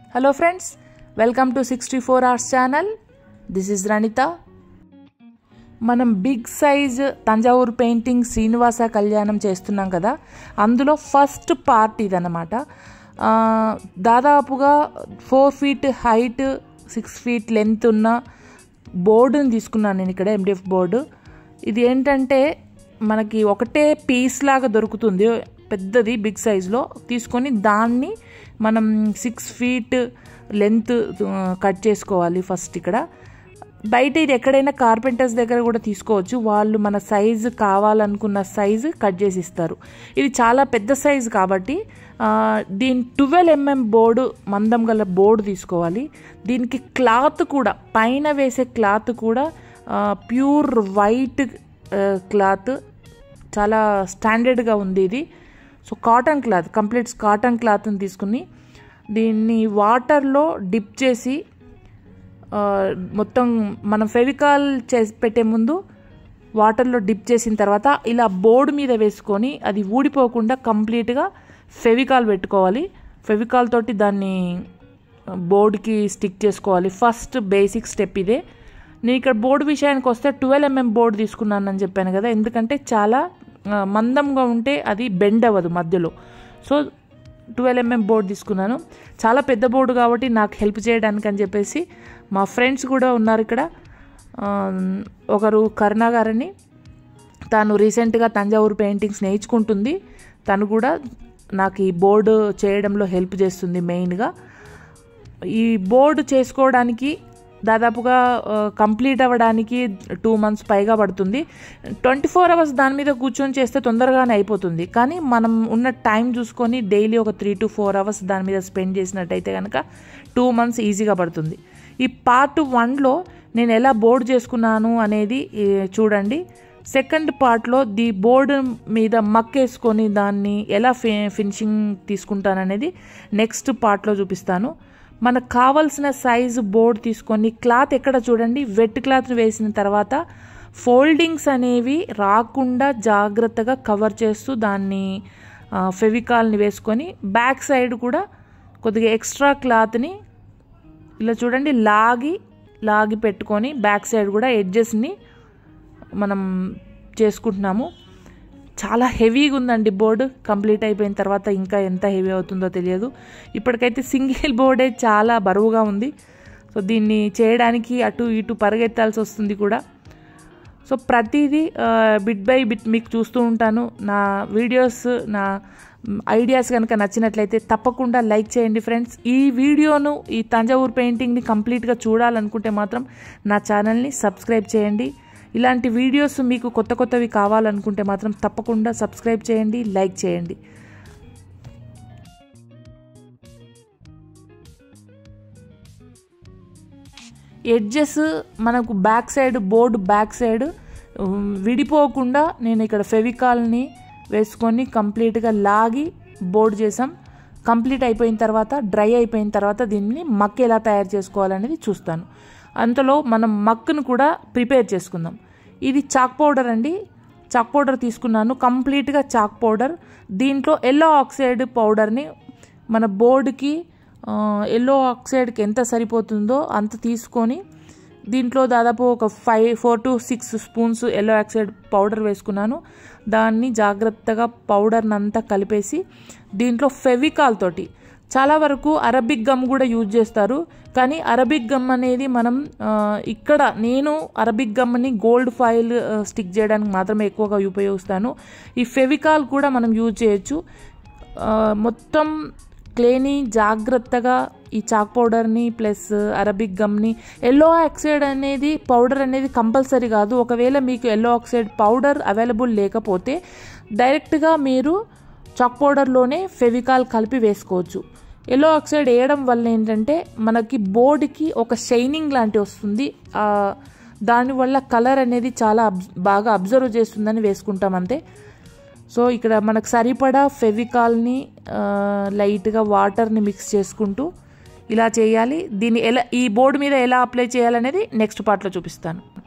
hello friends welcome to sixty four hours channel this is Ranitha మనం big size Thanjavur painting Srinivasa Kalyanam చేస్తున్నాం కదా అందులో first part ఇదన్నమాట ఆ, దాదాపుగా four feet height six feet length ఉన్న బోర్డుని తీసుకున్నాను నేను ఇక్కడ ఎండిఎఫ్ బోర్డు ఇది ఏంటంటే మనకి ఒకటే పీస్ లాగా దొరుకుతుంది పెద్దది బిగ్ సైజులో తీసుకొని దాన్ని మనం సిక్స్ ఫీట్ లెంత్ కట్ చేసుకోవాలి ఫస్ట్ ఇక్కడ బయట ఇది ఎక్కడైనా కార్పెంటర్స్ దగ్గర కూడా తీసుకోవచ్చు వాళ్ళు మన సైజు కావాలనుకున్న సైజు కట్ చేసి ఇస్తారు ఇది చాలా పెద్ద సైజు కాబట్టి ఆ, దీని ట్వెల్వ్ ఎంఎం బోర్డు మందం గల బోర్డు తీసుకోవాలి దీనికి క్లాత్ కూడా పైన వేసే క్లాత్ కూడా ప్యూర్ వైట్ క్లాత్ చాలా స్టాండర్డ్గా ఉంది ఇది so cotton cloth complete cotton క్లాత్ని తీసుకుని దీన్ని వాటర్లో డిప్ చేసి ఆ, మొత్తం మనం ఫెవికాల్ చేసి పెట్టే ముందు వాటర్లో డిప్ చేసిన తర్వాత ఇలా బోర్డు మీద వేసుకొని అది ఊడిపోకుండా కంప్లీట్గా ఫెవికాల్ పెట్టుకోవాలి ఫెవికాల్ తోటి దాన్ని బోర్డుకి స్టిక్ చేసుకోవాలి ఫస్ట్ బేసిక్ స్టెప్ ఇదే నేను ఇక్కడ బోర్డు విషయానికి వస్తే ట్వెల్వ్ ఎంఎం బోర్డు తీసుకున్నానని చెప్పాను కదా ఎందుకంటే చాలా ఆ, మందంగా ఉంటే అది బెండ్ అవ్వదు మధ్యలో సో ట్వెల్వ్ ఎంఎం బోర్డు తీసుకున్నాను చాలా పెద్ద బోర్డు కాబట్టి నాకు హెల్ప్ చేయడానికి అని చెప్పేసి మా ఫ్రెండ్స్ కూడా ఉన్నారు ఇక్కడ ఆ, ఒకరు కరుణ గారని తను రీసెంట్గా తంజావూరు పెయింటింగ్స్ నేర్చుకుంటుంది తను కూడా నాకు ఈ బోర్డు చేయడంలో హెల్ప్ చేస్తుంది మెయిన్గా ఈ బోర్డు చేసుకోవడానికి దాదాపుగా కంప్లీట్ అవ్వడానికి టూ మంత్స్ పైగా పడుతుంది ట్వంటీ ఫోర్ అవర్స్ దాని మీద కూర్చొని చేస్తే తొందరగానే అయిపోతుంది కానీ మనం ఉన్న టైం చూసుకొని డైలీ ఒక త్రీ టు ఫోర్ అవర్స్ దాని మీద స్పెండ్ చేసినట్టయితే కనుక టూ మంత్స్ ఈజీగా పడుతుంది ఈ పార్ట్ వన్లో నేను ఎలా బోర్డు చేసుకున్నాను అనేది ఈ, చూడండి సెకండ్ పార్ట్లో ది బోర్డు మీద మక్కేసుకొని దాన్ని ఎలా ఫి ఫినిషింగ్ తీసుకుంటాననేది నెక్స్ట్ పార్ట్లో చూపిస్తాను మనకు కావలసిన సైజు బోర్డు తీసుకొని క్లాత్ ఎక్కడ చూడండి వెట్ క్లాత్ వేసిన తర్వాత ఫోల్డింగ్స్ అనేవి రాకుండా జాగ్రత్తగా కవర్ చేస్తూ దాన్ని ఆ, ఫెవికాల్ని వేసుకొని బ్యాక్ సైడ్ కూడా కొద్దిగా ఎక్స్ట్రా క్లాత్ని ఇలా చూడండి లాగి లాగి పెట్టుకొని బ్యాక్ సైడ్ కూడా ఎడ్జెస్ని మనం చేసుకుంటున్నాము చాలా హెవీగా ఉందండి బోర్డు కంప్లీట్ అయిపోయిన తర్వాత ఇంకా ఎంత హెవీ అవుతుందో తెలియదు ఇప్పటికైతే సింగిల్ బోర్డే చాలా బరువుగా ఉంది సో దీన్ని చేయడానికి అటు ఇటు పరిగెత్తాల్సి వస్తుంది కూడా సో ప్రతిదీ బిట్ బై బిట్ మీకు చూస్తూ ఉంటాను నా వీడియోస్ నా ఐడియాస్ కనుక నచ్చినట్లయితే తప్పకుండా లైక్ చేయండి ఫ్రెండ్స్ ఈ వీడియోను ఈ తంజావూరు పెయింటింగ్ని కంప్లీట్గా చూడాలనుకుంటే మాత్రం నా ఛానల్ని సబ్స్క్రైబ్ చేయండి ఇలాంటి వీడియోస్ మీకు కొత్త కొత్తవి కావాలనుకుంటే మాత్రం తప్పకుండా సబ్స్క్రైబ్ చేయండి లైక్ చేయండి ఎడ్జెస్ మనకు back side board back side um, విడిపోకుండా నేను ఇక్కడ ఫెవికాల్ని వేసుకొని కంప్లీట్గా లాగి బోర్డు చేసాం కంప్లీట్ అయిపోయిన తర్వాత డ్రై అయిపోయిన తర్వాత దీన్ని మక్ ఎలా తయారు చేసుకోవాలనేది చూస్తాను అంతలో మనం మక్కును కూడా ప్రిపేర్ చేసుకుందాం ఇది చాక్ పౌడర్ అండి చాక్ పౌడర్ తీసుకున్నాను కంప్లీట్గా చాక్ పౌడర్ దీంట్లో ఎల్లో ఆక్సైడ్ పౌడర్ని మన బోర్డుకి ఎల్లో ఆక్సైడ్కి ఎంత సరిపోతుందో అంత తీసుకొని దీంట్లో దాదాపు ఒక five four to six spoons yellow oxide powder వేసుకున్నాను దాన్ని జాగ్రత్తగా పౌడర్ని అంతా కలిపేసి దీంట్లో ఫెవికాల్ తోటి చాలా వరకు అరబిక్ గమ్ కూడా యూజ్ చేస్తారు కానీ అరబిక్ గమ్ అనేది మనం ఆ, ఇక్కడ నేను అరబిక్ గమ్ని గోల్డ్ ఫాయిల్ ఆ, స్టిక్ చేయడానికి మాత్రమే ఎక్కువగా ఉపయోగిస్తాను ఈ ఫెవికాల్ కూడా మనం యూజ్ చేయొచ్చు ఆ, మొత్తం క్లేని జాగ్రత్తగా ఈ చాక్ పౌడర్ని ప్లస్ అరబిక్ గమ్ని ఎల్లో ఆక్సైడ్ అనేది పౌడర్ అనేది కంపల్సరీ కాదు ఒకవేళ మీకు ఎల్లో ఆక్సైడ్ పౌడర్ అవైలబుల్ లేకపోతే డైరెక్ట్గా మీరు చాక్ పౌడర్లోనే ఫెవికాల్ కలిపి వేసుకోవచ్చు ఎల్లో ఆక్సైడ్ వేయడం వల్ల ఏంటంటే మనకి బోర్డుకి ఒక షైనింగ్ లాంటి వస్తుంది ఆ, దానివల్ల కలర్ అనేది చాలా అబ్జ్ బాగా అబ్జర్వ్ చేస్తుందని వేసుకుంటాం అంతే సో ఇక్కడ మనకు సరిపడా ఫెవికాల్ని ఆ, లైట్గా వాటర్ని మిక్స్ చేసుకుంటూ ఇలా చేయాలి దీన్ని ఎలా ఈ బోర్డు మీద ఎలా అప్లై చేయాలనేది నెక్స్ట్ పార్ట్లో చూపిస్తాను